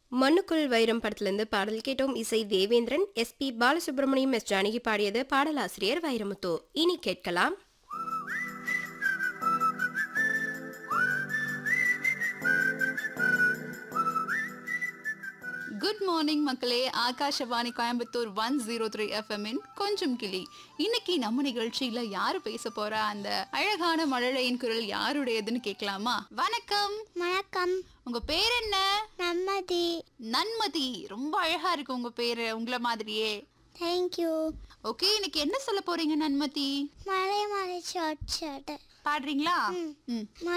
மண்ணுக்குள் வைரம் படத்திலிருந்து பாடல் கேட்டோம் இசை தேவேந்திரன் எஸ்பி பாலசுப்ரமணியம் எஸ் ஜானகி பாடியது பாடலாசிரியர் வைரமுத்து இனி கேட்கலாம் குட் மார்னிங் மக்களே Akashvani Coimbatore one zero three எஃப்எம்மின் கொஞ்சம் கிளி இன்னைக்கு நம்ம நிகழ்ச்சியில யாரு பேச போறா அந்த அழகான மழலையின் குரல் யாருடையதுன்னு கேட்கலாமா வணக்கம் வணக்கம் உங்க பேர் என்ன நம்மதி நன்மதி ரொம்ப அழகா இருக்கு உங்க பேரு உங்களை மாதிரியே தேங்க்யூ ஓகே இன்னைக்கு என்ன சொல்ல போறீங்க நன்மதி மலை மலை ஷார்ட் ஷர்ட் பாடுறீங்களா ம்